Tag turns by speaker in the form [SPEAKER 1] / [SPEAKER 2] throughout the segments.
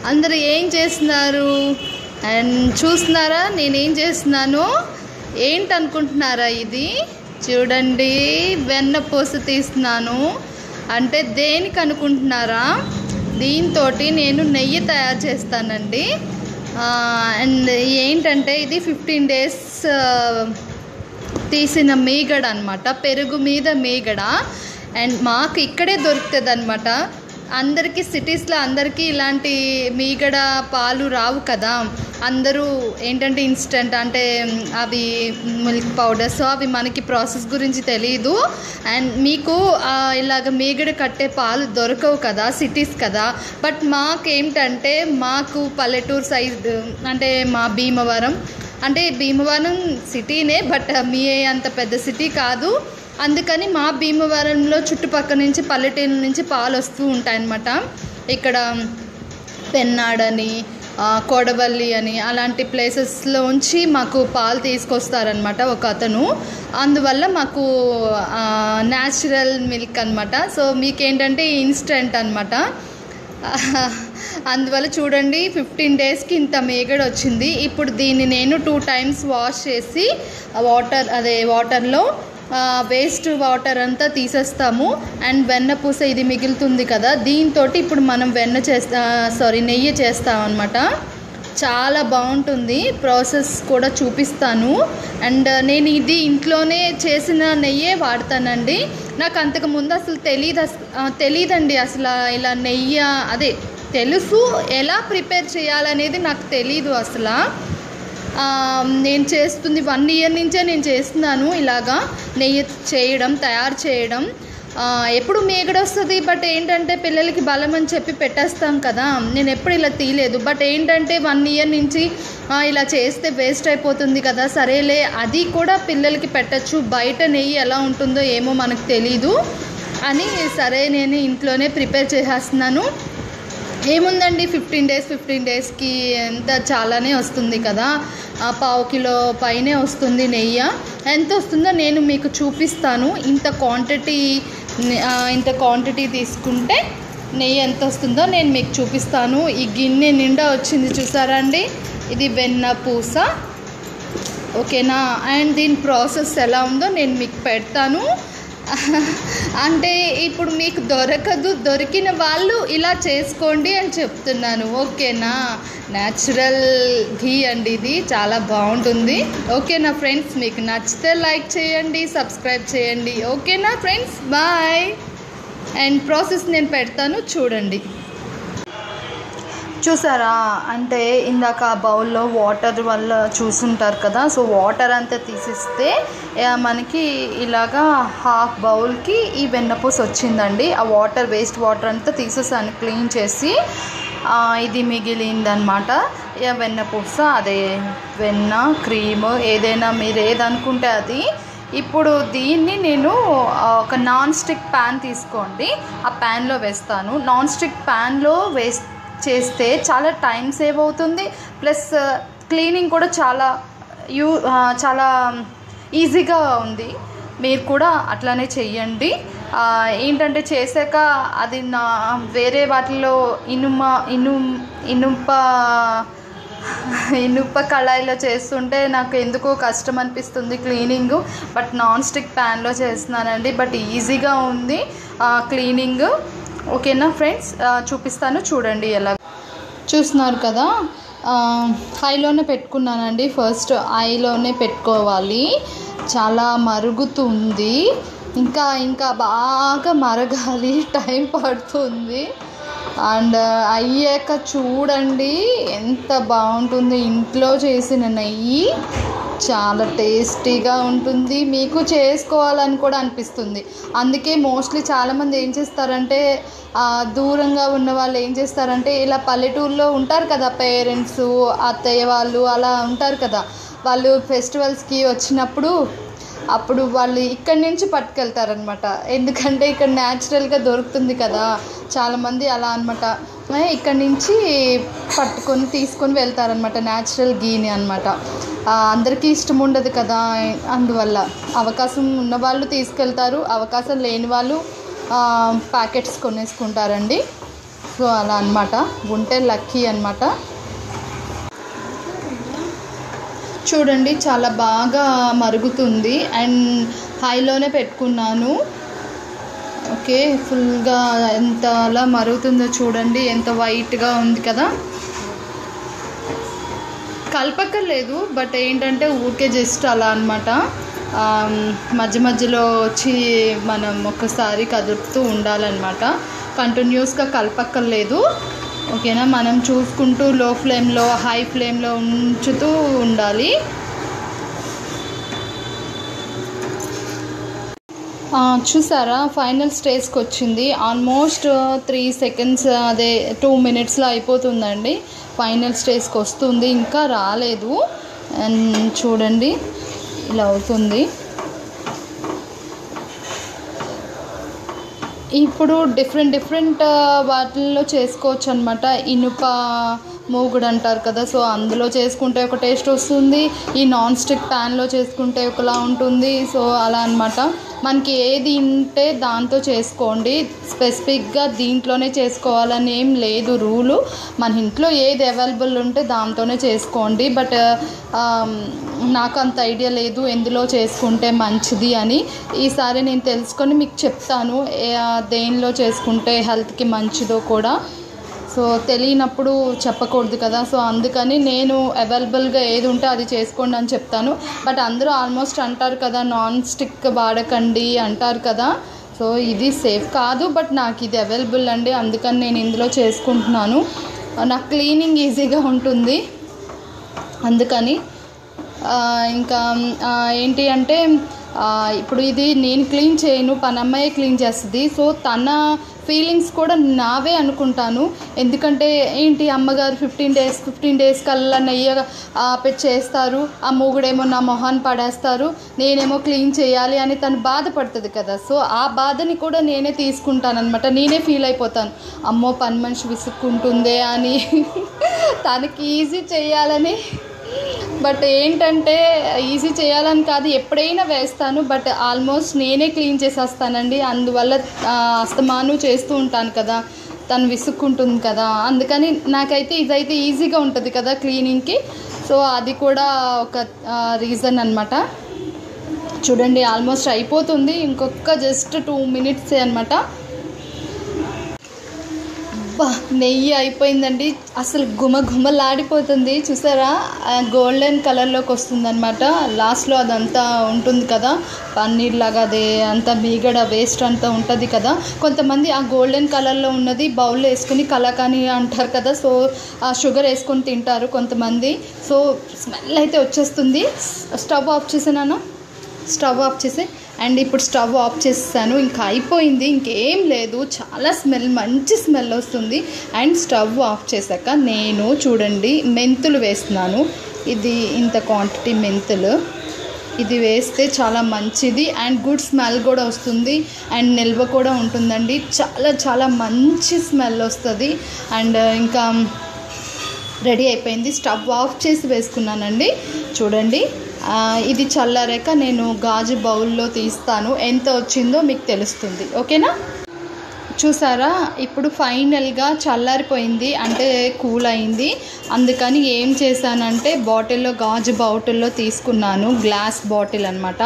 [SPEAKER 1] అందరూ ఏం చేస్తున్నారు అండ్ చూస్తున్నారా నేనేం చేస్తున్నాను ఏంటనుకుంటున్నారా ఇది చూడండి వెన్నపూస తీస్తున్నాను అంటే దేనికి అనుకుంటున్నారా దీంతో నేను నెయ్యి తయారు చేస్తానండి అండ్ ఏంటంటే ఇది ఫిఫ్టీన్ డేస్ తీసిన మీగడ అనమాట పెరుగు మీద మీగడ అండ్ మాకు ఇక్కడే దొరుకుతుంది అనమాట అందరికీ సిటీస్లో అందరికీ ఇలాంటి మీగడ పాలు రావు కదా అందరూ ఏంటంటే ఇన్స్టెంట్ అంటే అవి మిల్క్ పౌడర్స్ అవి మనకి ప్రాసెస్ గురించి తెలియదు అండ్ మీకు ఆ, ఇలాగ మీగడ కట్టే పాలు దొరకవు కదా సిటీస్ కదా బట్ మాకేంటంటే మాకు పల్లెటూరు సైడ్ అంటే మా భీమవరం అంటే భీమవరం సిటీనే బట్ మీ అంత పెద్ద సిటీ కాదు అందుకని మా భీమవరంలో చుట్టుపక్కల నుంచి పల్లెటూరు నుంచి పాలు వస్తూ ఉంటాయన్నమాట ఇక్కడ పెన్నాడని ఆ, కోడవల్లి అని అలాంటి ప్లేసెస్లోంచి మాకు పాలు తీసుకొస్తారనమాట ఒక అతను అందువల్ల మాకు న్యాచురల్ మిల్క్ అనమాట సో మీకేంటంటే ఇన్స్టెంట్ అనమాట అందువల్ల చూడండి ఫిఫ్టీన్ డేస్కి ఇంత మేగడ వచ్చింది ఇప్పుడు దీన్ని నేను టూ టైమ్స్ వాష్ చేసి వాటర్ అదే వాటర్లో వేస్ట్ వాటర్ అంతా తీసేస్తాము అండ్ వెన్న పూస ఇది మిగులుతుంది కదా దీంతో ఇప్పుడు మనం వెన్న చేస్తా సారీ నెయ్యి చేస్తామన్నమాట చాలా బాగుంటుంది ప్రాసెస్ కూడా చూపిస్తాను అండ్ నేను ఇది ఇంట్లోనే చేసిన నెయ్యే వాడతానండి నాకు అంతకు ముందు అసలు తెలియదు తెలియదండి అసలు ఇలా నెయ్యి అదే తెలుసు ఎలా ప్రిపేర్ చేయాలనేది నాకు తెలీదు అసలు ఆ, నేను చేస్తుంది వన్ ఇయర్ నుంచే నేను చేస్తున్నాను ఇలాగా నెయ్యి చేయడం తయారు చేయడం ఆ, ఎప్పుడు మేగడ వస్తుంది బట్ ఏంటంటే పిల్లలకి బలం అని చెప్పి పెట్టేస్తాం కదా నేను ఎప్పుడు ఇలా తీయలేదు బట్ ఏంటంటే వన్ ఇయర్ నుంచి ఆ, ఇలా చేస్తే వేస్ట్ అయిపోతుంది కదా సరేలే అది కూడా పిల్లలకి పెట్టచ్చు బయట నెయ్యి ఎలా ఉంటుందో ఏమో మనకు తెలీదు అని సరే నేను ఇంట్లోనే ప్రిపేర్ చేసేస్తున్నాను ఏముందండి ఫిఫ్టీన్ డేస్ ఫిఫ్టీన్ డేస్కి ఎంత చాలానే వస్తుంది కదా ఆ పావు కిలో పైనే వస్తుంది నెయ్యి ఎంత వస్తుందో నేను మీకు చూపిస్తాను ఇంత క్వాంటిటీ ఆ, ఇంత క్వాంటిటీ తీసుకుంటే నెయ్యి ఎంత వస్తుందో నేను మీకు చూపిస్తాను ఈ గిన్నె నిండా వచ్చింది చూసారా అండి ఇది వెన్న పూస ఓకేనా అండ్ దీని ప్రాసెస్ ఎలా ఉందో నేను మీకు పెడతాను అంటే ఇప్పుడు మీకు దొరకదు దొరికిన వాళ్ళు ఇలా చేసుకోండి అని చెప్తున్నాను ఓకేనా న్యాచురల్ ఘీ అండి ఇది చాలా బాగుంటుంది ఓకేనా ఫ్రెండ్స్ మీకు నచ్చితే లైక్ చేయండి సబ్స్క్రైబ్ చేయండి ఓకేనా ఫ్రెండ్స్ బాయ్ అండ్ ప్రాసెస్ నేను పెడతాను చూడండి చూసారా అంటే ఇందాక ఆ బౌల్లో వాటర్ వల్ల చూసుంటారు కదా సో వాటర్ అంతా తీసిస్తే ఆ, మనకి ఇలాగా హాఫ్ బౌల్కి ఈ వెన్నపూస వచ్చిందండి ఆ వాటర్ వేస్ట్ వాటర్ అంతా తీసేసాను క్లీన్ చేసి ఆ, ఇది మిగిలిందనమాట ఇక వెన్నపూస అదే వెన్న క్రీమ్ ఏదైనా మీరు ఏదనుకుంటే అది ఇప్పుడు దీన్ని నేను ఆ, ఒక నాన్ స్టిక్ ప్యాన్ తీసుకోండి ఆ ప్యాన్లో వేస్తాను నాన్ స్టిక్ ప్యాన్లో వేస్ చేస్తే చాలా టైం సేవ్ అవుతుంది ప్లస్ క్లీనింగ్ కూడా చాలా యూ ఆ, చాలా ఈజీగా ఉంది మీరు కూడా అట్లానే చెయ్యండి ఆ, ఏంటంటే చేశాక అది నా వేరే వాటిలో ఇనుమ ఇను ఇనుప ఇనుప కళాయిలో చేస్తుంటే నాకు ఎందుకో కష్టం అనిపిస్తుంది క్లీనింగ్ బట్ నాన్ స్టిక్ ప్యాన్లో చేస్తున్నానండి బట్ ఈజీగా ఉంది క్లీనింగ్ ఓకేనా ఫ్రెండ్స్ చూపిస్తాను చూడండి ఎలా చూస్తున్నారు కదా ఆ, హైలోనే పెట్టుకున్నానండి ఫస్ట్ హైలోనే పెట్టుకోవాలి చాలా మరుగుతుంది ఇంకా ఇంకా బాగా మరగాలి టైం పడుతుంది అండ్ అయ్యాక చూడండి ఎంత బాగుంటుంది ఇంట్లో చేసిన నెయ్యి చాలా టేస్టీగా ఉంటుంది మీకు చేసుకోవాలని కూడా అనిపిస్తుంది అందుకే మోస్ట్లీ చాలామంది ఏం చేస్తారంటే ఆ, దూరంగా ఉన్న వాళ్ళు ఏం చేస్తారంటే ఇలా పల్లెటూరులో ఉంటారు కదా పేరెంట్స్ అత్తయ్య వాళ్ళు అలా ఉంటారు కదా వాళ్ళు ఫెస్టివల్స్కి వచ్చినప్పుడు అప్పుడు వాళ్ళు ఇక్కడి నుంచి పట్టుకెళ్తారనమాట ఎందుకంటే ఇక్కడ న్యాచురల్గా దొరుకుతుంది కదా చాలామంది అలా అనమాట ఇక్కడి నుంచి పట్టుకొని తీసుకొని వెళ్తారనమాట న్యాచురల్ గీని అనమాట అందరికీ ఇష్టం ఉండదు కదా అందువల్ల అవకాశం ఉన్న వాళ్ళు తీసుకెళ్తారు అవకాశం లేని వాళ్ళు ప్యాకెట్స్ కొనేసుకుంటారండి సో అలా అనమాట ఉంటే లక్కీ అనమాట చూడండి చాలా బాగా మరుగుతుంది అండ్ హైలోనే పెట్టుకున్నాను ఓకే ఫుల్గా ఎంత అలా మరుగుతుందో చూడండి ఎంత వైట్గా ఉంది కదా కలపక్కర్లేదు బట్ ఏంటంటే ఊరికే జస్ట్ అలా అనమాట మధ్య మధ్యలో వచ్చి మనం ఒక్కసారి కదుపుతూ ఉండాలన్నమాట కంటిన్యూస్గా కలపక్కర్లేదు ఓకేనా మనం చూసుకుంటూ లో ఫ్లేమ్లో హై ఫ్లేమ్లో ఉంచుతూ ఉండాలి ఆ, చూసారా ఫైనల్ స్టేజ్కి వచ్చింది ఆల్మోస్ట్ త్రీ సెకండ్స్ అదే టూ మినిట్స్లో అయిపోతుందండి ఫైనల్ స్టేజ్కి వస్తుంది ఇంకా రాలేదు అండ్ చూడండి ఇలా అవుతుంది ఇప్పుడు డిఫరెంట్ డిఫరెంట్ వాటిల్లో చేసుకోవచ్చు అనమాట ఇనుప మూగుడు అంటారు కదా సో అందులో చేసుకుంటే ఒక టేస్ట్ వస్తుంది ఈ నాన్ స్టిక్ ప్యాన్లో చేసుకుంటే ఒకలా ఉంటుంది సో అలా అనమాట మనకి ఏది ఉంటే దాంతో చేసుకోండి స్పెసిఫిక్గా దీంట్లోనే చేసుకోవాలని ఏం లేదు రూలు మన ఇంట్లో ఏది అవైలబుల్ ఉంటే దాంతోనే చేసుకోండి బట్ నాకు అంత ఐడియా లేదు ఎందులో చేసుకుంటే మంచిది అని ఈసారి నేను తెలుసుకొని మీకు చెప్తాను ఏ- దేనిలో చేసుకుంటే హెల్త్కి మంచిదో కూడా సో తెలియనప్పుడు చెప్పకూడదు కదా సో అందుకని నేను అవైలబుల్గా ఏది ఉంటే అది చేసుకోండి అని చెప్తాను బట్ అందరూ ఆల్మోస్ట్ అంటారు కదా నాన్ స్టిక్ వాడకండి అంటారు కదా సో ఇది సేఫ్ కాదు బట్ నాకు ఇది అవైలబుల్ అండి అందుకని నేను ఇందులో చేసుకుంటున్నాను నాకు క్లీనింగ్ ఈజీగా ఉంటుంది అందుకని ఆ, ఇంకా ఆ, ఏంటి అంటే ఆ, ఇప్పుడు ఇది నేను క్లీన్ చేయను పనమ్మాయే క్లీన్ చేస్తుంది సో తన ఫీలింగ్స్ కూడా నావే అనుకుంటాను ఎందుకంటే ఏంటి అమ్మగారు ఫిఫ్టీన్ డేస్ ఫిఫ్టీన్ డేస్ కల్లా నెయ్యి ఆ, పెట్టి చేస్తారు ఆ మూగుడేమో నా మొహాన్ని పడేస్తారు నేనేమో క్లీన్ చేయాలి అని తను బాధపడుతుంది కదా సో ఆ బాధని కూడా నేనే తీసుకుంటానన్నమాట నేనే ఫీల్ అయిపోతాను అమ్మో పని మనిషి విసుక్కుంటుందే అని తనకి ఈజీ చేయాలని బట్ ఏంటంటే ఈజీ చేయాలని కాదు ఎప్పుడైనా వేస్తాను బట్ ఆల్మోస్ట్ నేనే క్లీన్ చేసేస్తానండి అందువల్ల ఆ, అస్తమాను చేస్తూ ఉంటాను కదా తను విసుక్కుంటుంది కదా అందుకని నాకైతే ఇదైతే ఈజీగా ఉంటుంది కదా క్లీనింగ్కి సో అది కూడా ఒక రీజన్ అనమాట చూడండి ఆల్మోస్ట్ అయిపోతుంది ఇంకొక జస్ట్ టూ మినిట్స్ అనమాట అబ్బా నెయ్యి అయిపోయిందండి అసలు గుమ గుమలాడిపోతుంది చూసారా గోల్డెన్ కలర్లోకి వస్తుంది అనమాట లాస్ట్లో అదంతా ఉంటుంది కదా పన్నీర్ లాగా అదే అంతా మీగడ వేస్ట్ అంతా ఉంటుంది కదా కొంతమంది ఆ గోల్డెన్ కలర్లో ఉన్నది బౌల్లో వేసుకుని కలాకాని అంటారు కదా సో ఆ షుగర్ వేసుకొని తింటారు కొంతమంది సో స్మెల్ అయితే వచ్చేస్తుంది స్టవ్ ఆఫ్ చేసానా స్టవ్ ఆఫ్ చేసి అండ్ ఇప్పుడు స్టవ్ ఆఫ్ చేసేసాను ఇంకా అయిపోయింది ఇంకేం లేదు చాలా స్మెల్ మంచి స్మెల్ వస్తుంది అండ్ స్టవ్ ఆఫ్ చేశాక నేను చూడండి మెంతులు వేస్తున్నాను ఇది ఇంత క్వాంటిటీ మెంతులు ఇది వేస్తే చాలా మంచిది అండ్ గుడ్ స్మెల్ కూడా వస్తుంది అండ్ నిల్వ కూడా ఉంటుందండి చాలా చాలా మంచి స్మెల్ వస్తుంది అండ్ ఇంకా రెడీ అయిపోయింది స్టవ్ ఆఫ్ చేసి వేసుకున్నానండి చూడండి ఆ, ఇది చల్లారాక నేను గాజు బౌల్లో తీస్తాను ఎంత వచ్చిందో మీకు తెలుస్తుంది ఓకేనా చూసారా ఇప్పుడు ఫైనల్గా చల్లారిపోయింది అంటే కూల్ అయింది అందుకని ఏం చేశానంటే బాటిల్లో గాజు బాటిల్లో తీసుకున్నాను గ్లాస్ బాటిల్ అనమాట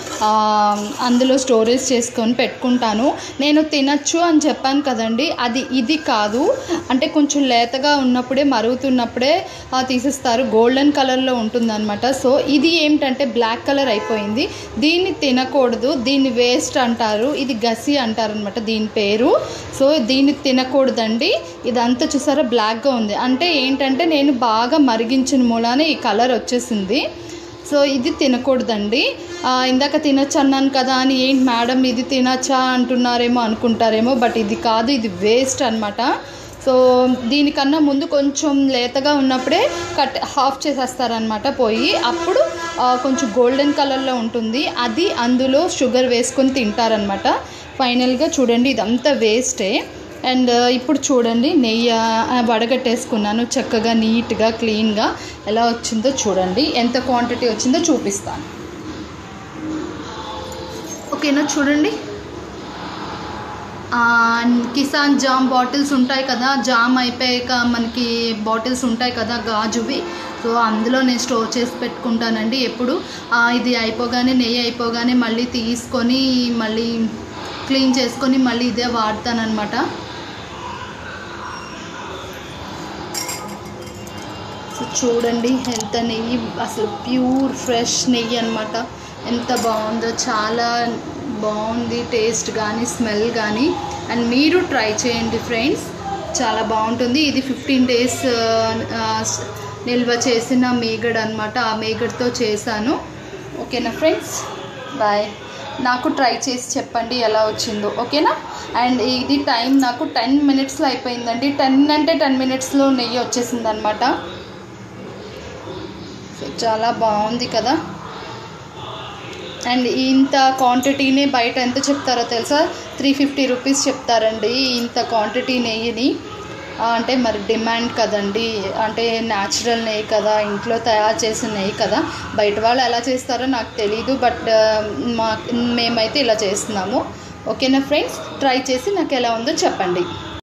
[SPEAKER 1] అందులో స్టోరేజ్ చేసుకొని పెట్టుకుంటాను నేను తినచ్చు అని చెప్పాను కదండి అది ఇది కాదు అంటే కొంచెం లేతగా ఉన్నప్పుడే మరుగుతున్నప్పుడే ఆ, తీసేస్తారు గోల్డెన్ కలర్లో ఉంటుందన్నమాట సో ఇది ఏంటంటే బ్లాక్ కలర్ అయిపోయింది దీన్ని తినకూడదు దీన్ని వేస్ట్ అంటారు ఇది గసి అంటారనమాట దీని పేరు సో దీన్ని తినకూడదండి ఇదంతా చూసారా బ్లాక్గా ఉంది అంటే ఏంటంటే నేను బాగా మరిగించిన మూలానే ఈ కలర్ వచ్చేసింది సో ఇది తినకూడదండి ఆ, ఇందాక తినచ్చు అన్నాను కదా అని ఏంటి మేడం ఇది తినచ్చా అంటున్నారేమో అనుకుంటారేమో బట్ ఇది కాదు ఇది వేస్ట్ అనమాట సో దీనికన్నా ముందు కొంచెం లేతగా ఉన్నప్పుడే కట్ హాఫ్ చేసేస్తారనమాట పోయి అప్పుడు ఆ, కొంచెం గోల్డెన్ కలర్లో ఉంటుంది అది అందులో షుగర్ వేసుకొని తింటారనమాట ఫైనల్గా చూడండి ఇదంతా వేస్టే అండ్ ఇప్పుడు చూడండి నెయ్యి ఆ, వడగట్టేసుకున్నాను చక్కగా నీట్గా క్లీన్గా ఎలా వచ్చిందో చూడండి ఎంత క్వాంటిటీ వచ్చిందో చూపిస్తాను ఓకేనా చూడండి కిసాన్ జామ్ బాటిల్స్ ఉంటాయి కదా జామ్ అయిపోయాక మనకి బాటిల్స్ ఉంటాయి కదా గాజువి సో అందులో నేను స్టోర్ చేసి పెట్టుకుంటానండి ఎప్పుడు ఆ, ఇది అయిపోగానే నెయ్యి అయిపోగానే మళ్ళీ తీసుకొని మళ్ళీ క్లీన్ చేసుకొని మళ్ళీ ఇదే వాడతానన్నమాట సో చూడండి ఎంత నెయ్యి అసలు ప్యూర్ ఫ్రెష్ నెయ్యి అనమాట ఎంత బాగుందో చాలా బాగుంది టేస్ట్ కానీ స్మెల్ కానీ అండ్ మీరు ట్రై చేయండి ఫ్రెండ్స్ చాలా బాగుంటుంది ఇది ఫిఫ్టీన్ డేస్ నిల్వ చేసిన మేగడ్ అనమాట ఆ మేగడ్తో చేశాను ఓకేనా ఫ్రెండ్స్ బాయ్ నాకు ట్రై చేసి చెప్పండి ఎలా వచ్చిందో ఓకేనా అండ్ ఇది టైం నాకు టెన్ మినిట్స్లో అయిపోయిందండి టెన్ అంటే టెన్ మినిట్స్లో నెయ్యి వచ్చేసింది అనమాట సో చాలా బాగుంది కదా అండ్ ఇంత క్వాంటిటీని బయట ఎంత చెప్తారో తెలుసా త్రీ ఫిఫ్టీ రూపీస్ చెప్తారండి ఇంత క్వాంటిటీ నెయ్యిని ఆ, అంటే మరి డిమాండ్ కదండి అంటే న్యాచురల్ నెయ్యి కదా ఇంట్లో తయారు చేసిన నెయ్యి కదా బయట వాళ్ళు ఎలా చేస్తారో నాకు తెలీదు బట్ మా మేమైతే ఇలా చేస్తున్నాము ఓకేనా ఫ్రెండ్స్ ట్రై చేసి నాకు ఎలా ఉందో చెప్పండి